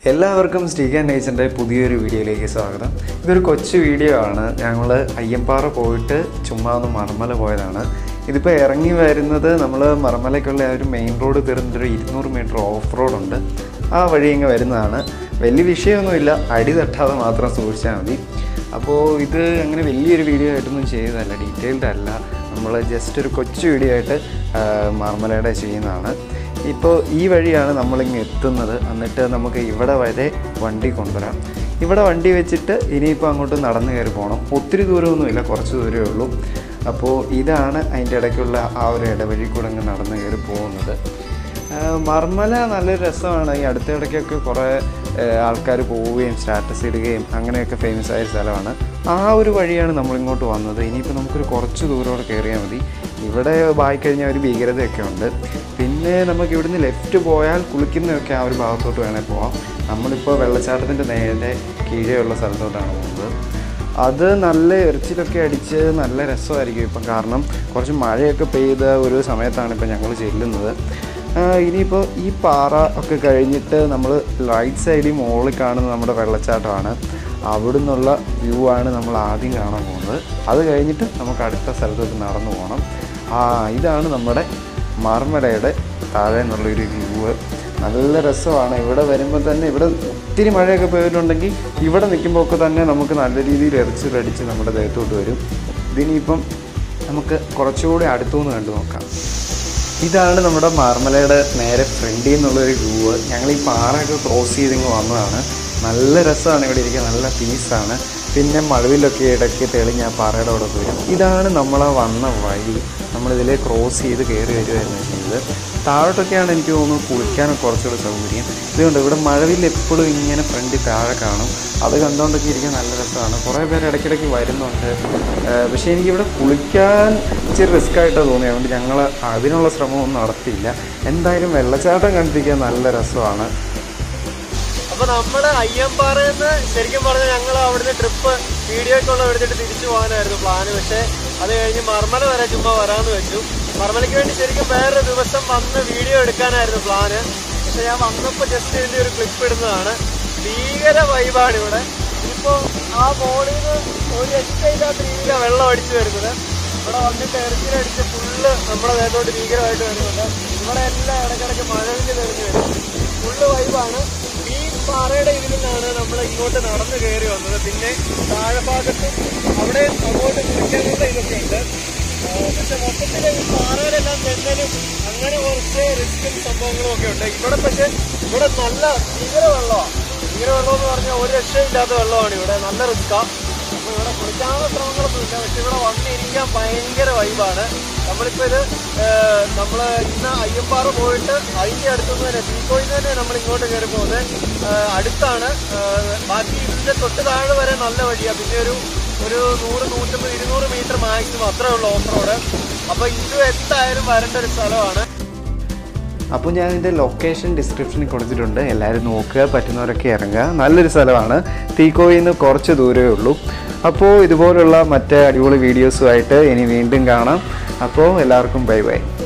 എല്ലാവർക്കും സ്റ്റീഗൻ നേച്ചറിൻ്റെ പുതിയൊരു വീഡിയോയിലേക്ക് സ്വാഗതം ഇതൊരു കൊച്ചു വീഡിയോ ആണ് ഞങ്ങൾ അയ്യമ്പാറ പോയിട്ട് ചുമ്മാ ഒന്ന് മറമല പോയതാണ് ഇതിപ്പോൾ ഇറങ്ങി വരുന്നത് നമ്മൾ മറമലയ്ക്കുള്ള ആ ഒരു മെയിൻ റോഡ് തീർന്നിട്ട് ഒരു ഇരുന്നൂറ് മീറ്റർ ഓഫ് റോഡുണ്ട് ആ വഴി ഇങ്ങ് വരുന്നതാണ് വലിയ വിഷയമൊന്നുമില്ല അടി തട്ടാതെ മാത്രം സൂക്ഷിച്ചാൽ മതി അപ്പോൾ ഇത് അങ്ങനെ വലിയൊരു വീഡിയോ ആയിട്ടൊന്നും ചെയ്തതല്ല ഡീറ്റെയിൽഡ് അല്ല നമ്മൾ ജസ്റ്റ് ഒരു കൊച്ചു വീഡിയോ ആയിട്ട് ആ, മർമലയുടെ ചെയ്യുന്നതാണ് ഇപ്പോൾ ഈ വഴിയാണ് നമ്മളിങ്ങ് എത്തുന്നത് എന്നിട്ട് നമുക്ക് ഇവിടെ വരെ വണ്ടി കൊണ്ടുവരാം ഇവിടെ വണ്ടി വെച്ചിട്ട് ഇനിയിപ്പോൾ അങ്ങോട്ട് നടന്നു കയറി പോകണം ഒത്തിരി ദൂരമൊന്നുമില്ല കുറച്ച് ദൂരമേ ഉള്ളൂ അപ്പോൾ ഇതാണ് അതിൻ്റെ ഇടയ്ക്കുള്ള ആ ഒരു ഇടവഴി കൂടെ അങ്ങ് നടന്നു കയറി പോകുന്നത് ആ, മർമല നല്ലൊരു രസമാണ് ഈ അടുത്ത ഇടയ്ക്കൊക്കെ കുറേ ആൾക്കാർ പോവുകയും സ്റ്റാറ്റസ് ഇടുകയും അങ്ങനെയൊക്കെ ഫേമസ് ആയ ഒരു സ്ഥലമാണ് ആ ഒരു വഴിയാണ് നമ്മളിങ്ങോട്ട് വന്നത് ഇനിയിപ്പോൾ നമുക്കൊരു കുറച്ച് ദൂരോടെ കയറിയാൽ മതി ഇവിടെ പോയി കഴിഞ്ഞാൽ ഒരു ഭീകരതയൊക്കെ ഉണ്ട് പിന്നെ നമുക്ക് ഇവിടുന്ന് ലെഫ്റ്റ് പോയാൽ കുളിക്കുന്നതൊക്കെ ആ ഒരു ഭാഗത്തോട്ട് വേണേൽ പോവാം നമ്മളിപ്പോൾ വെള്ളച്ചാട്ടത്തിൻ്റെ നേരെ കീഴെയുള്ള സ്ഥലത്തോട്ടാണ് പോകുന്നത് അത് നല്ല എറിച്ചിലൊക്കെ അടിച്ച് നല്ല രസമായിരിക്കും ഇപ്പം കാരണം കുറച്ച് മഴയൊക്കെ പെയ്ത ഒരു സമയത്താണ് ഇപ്പം ഞങ്ങൾ ചെല്ലുന്നത് ആ, ഇനിയിപ്പോൾ ഈ പാറ ഒക്കെ കഴിഞ്ഞിട്ട് നമ്മൾ റൈറ്റ് സൈഡിൽ മുകളിൽ കാണുന്ന നമ്മുടെ വെള്ളച്ചാട്ടമാണ് അവിടെ നിന്നുള്ള വ്യൂ ആണ് നമ്മൾ ആദ്യം കാണാൻ പോകുന്നത് അത് കഴിഞ്ഞിട്ട് നമുക്ക് അടുത്ത സ്ഥലത്തോട്ട് നടന്നു പോകണം ആ ഇതാണ് നമ്മുടെ മാർമലയുടെ താഴെ നിന്നുള്ളൊരു വ്യൂ നല്ല രസമാണ് ഇവിടെ വരുമ്പോൾ തന്നെ ഇവിടെ ഒത്തിരി മഴയൊക്കെ പെയ്തിട്ടുണ്ടെങ്കിൽ ഇവിടെ നിൽക്കുമ്പോൾ ഒക്കെ തന്നെ നമുക്ക് നല്ല രീതിയിൽ എറിച്ചിലടിച്ച് നമ്മുടെ ദേഹത്തോട്ട് വരും ഇതിനിയിപ്പം നമുക്ക് കുറച്ചുകൂടി അടുത്തുനിന്ന് കണ്ടു നോക്കാം ഇതാണ് നമ്മുടെ മാർമലയുടെ നേരെ ഫ്രണ്ടിൽ നിന്നുള്ളൊരു വ്യൂ ഞങ്ങൾ ഈ പാറയൊക്കെ ക്രോസ് ചെയ്തിങ്ങ് വന്നതാണ് നല്ല രസമാണ് ഇവിടെ ഇരിക്കാൻ നല്ല പീസാണ് പിന്നെ മഴവിലൊക്കെ ഇടയ്ക്ക് തെളിഞ്ഞ ആ പാറയുടെ അവിടെ വരും ഇതാണ് നമ്മളെ വന്ന വഴി നമ്മളിതിലെ ക്രോസ് ചെയ്ത് കയറി വരുമായിരുന്നു ചെയ്തത് താഴോട്ടൊക്കെയാണ് എനിക്ക് തോന്നുന്നു കുളിക്കാനൊക്കെ കുറച്ചുകൂടി സൗകര്യം ഇതുകൊണ്ട് ഇവിടെ മഴവിൽ എപ്പോഴും ഇങ്ങനെ ഫ്രണ്ടിൽ താഴെ കാണും അത് കണ്ടുകൊണ്ടൊക്കെ ഇരിക്കാൻ നല്ല രസമാണ് കുറേ പേര് ഇടയ്ക്കിടയ്ക്ക് വരുന്നുണ്ട് ഏഹ് പക്ഷേ എനിക്കിവിടെ കുളിക്കാൻ ഇച്ചിരി റിസ്ക് ആയിട്ടാണ് തോന്നിയത് അതുകൊണ്ട് ഞങ്ങൾ അതിനുള്ള ശ്രമമൊന്നും നടത്തിയില്ല എന്തായാലും വെള്ളച്ചാട്ടം കണ്ടിരിക്കാൻ നല്ല രസമാണ് അപ്പൊ നമ്മള് അയ്യമ്പാറയിൽ നിന്ന് ശരിക്കും പറഞ്ഞാൽ ഞങ്ങൾ അവിടുന്ന് ട്രിപ്പ് വീഡിയോക്കുള്ള എടുത്തിട്ട് തിരിച്ചു പോകാനായിരുന്നു പ്ലാന് പക്ഷെ അത് കഴിഞ്ഞ് മർമല വരെ ചുമ്മാ വരാന്ന് വെച്ചു മർമലയ്ക്ക് വേണ്ടി ശരിക്കും വേറൊരു ദിവസം വന്ന് വീഡിയോ എടുക്കാനായിരുന്നു പ്ലാന് പക്ഷെ ഞാൻ വന്നപ്പോ ജസ്റ്റ് ഇതിന്റെ ഒരു ക്ലിപ്പ് ഇടുന്നതാണ് ഭീകര വൈബാണ് ഇവിടെ ഇനിയിപ്പോ ആ മോളിൽ നിന്ന് ഒരു രക്ഷയില്ലാത്ത രീതിയിലാണ് വെള്ളം അടിച്ചു വരുന്നത് ഇവിടെ വന്നിട്ട് എറിച്ചിലടിച്ച് ഫുള്ള് നമ്മുടെ ദേഹത്തോട്ട് ഭീകരമായിട്ട് വരുന്നുണ്ട് ഇവിടെ എല്ലാം ഇടയ്ക്കിടയ്ക്ക് മഴവില് തെളിഞ്ഞു വരും ഫുള്ള് വൈബാണ് ഈ പാറയുടെ ഇതിൽ നിന്നാണ് നമ്മൾ ഇങ്ങോട്ട് നടന്നു കയറി വന്നത് പിന്നെ താഴെ ഭാഗത്ത് അവിടെ അങ്ങോട്ട് കുളിക്കാനുള്ള ഇതൊക്കെ ഉണ്ട് ആ, പക്ഷെ മൊത്തത്തിൽ ഈ പാറയിലെല്ലാം തെന്നലും അങ്ങനെ കുറച്ച് റിസ്ക്കും സംഭവങ്ങളും ഒക്കെ ഉണ്ട് ഇവിടെ പക്ഷെ ഇവിടെ നല്ല ഭീകര വെള്ളമാണ് ഭീകര വെള്ളം എന്ന് പറഞ്ഞാൽ ഒരു രക്ഷയില്ലാത്ത വെള്ളമാണ് ഇവിടെ നല്ല റിസ്ക്കാണ് അപ്പൊ ഇവിടെ കുളിക്കാനുള്ള ശ്രമങ്ങളൊന്നുമില്ല പക്ഷെ ഇവിടെ വന്നിരിക്കാൻ ഭയങ്കര വൈബാണ് നമ്മളിപ്പോ ഇത് ഏഹ്, നമ്മള് ഇന്ന് അയ്യമ്പാറ പോയിട്ട് അതിന്റെ അടുത്തുനിന്ന് തന്നെ തീക്കോയിൽ തന്നെ നമ്മൾ ഇങ്ങോട്ട് കയറി പോകുന്നത് ഏഹ്, അടുത്താണ് ഏഹ്, ബാക്കി ഇതിന്റെ തൊട്ട് താഴെ വരെ നല്ല വഴിയാണ് പിന്നെ ഒരു ഒരു നൂറ് നൂറ്റമ്പത് ഇരുന്നൂറ് മീറ്റർ മാക്സിമം അത്രേ ഉള്ളൂ ഓഫ് റോഡ് അപ്പൊ ഇത് എന്തായാലും വരേണ്ട ഒരു സ്ഥലമാണ് അപ്പോൾ ഞാൻ ഇതിൻ്റെ ലൊക്കേഷൻ ഡിസ്ക്രിപ്ഷനിൽ കൊടുത്തിട്ടുണ്ട് എല്ലാവരും നോക്കുക പറ്റുന്നവരൊക്കെ ഇറങ്ങുക നല്ലൊരു സ്ഥലമാണ് തീക്കോയിൽ നിന്ന് കുറച്ച് ദൂരമേ ഉള്ളൂ അപ്പോൾ ഇതുപോലുള്ള മറ്റ് അടിപൊളി വീഡിയോസുമായിട്ട് ഇനി വീണ്ടും കാണാം അപ്പോൾ എല്ലാവർക്കും ബൈ ബൈ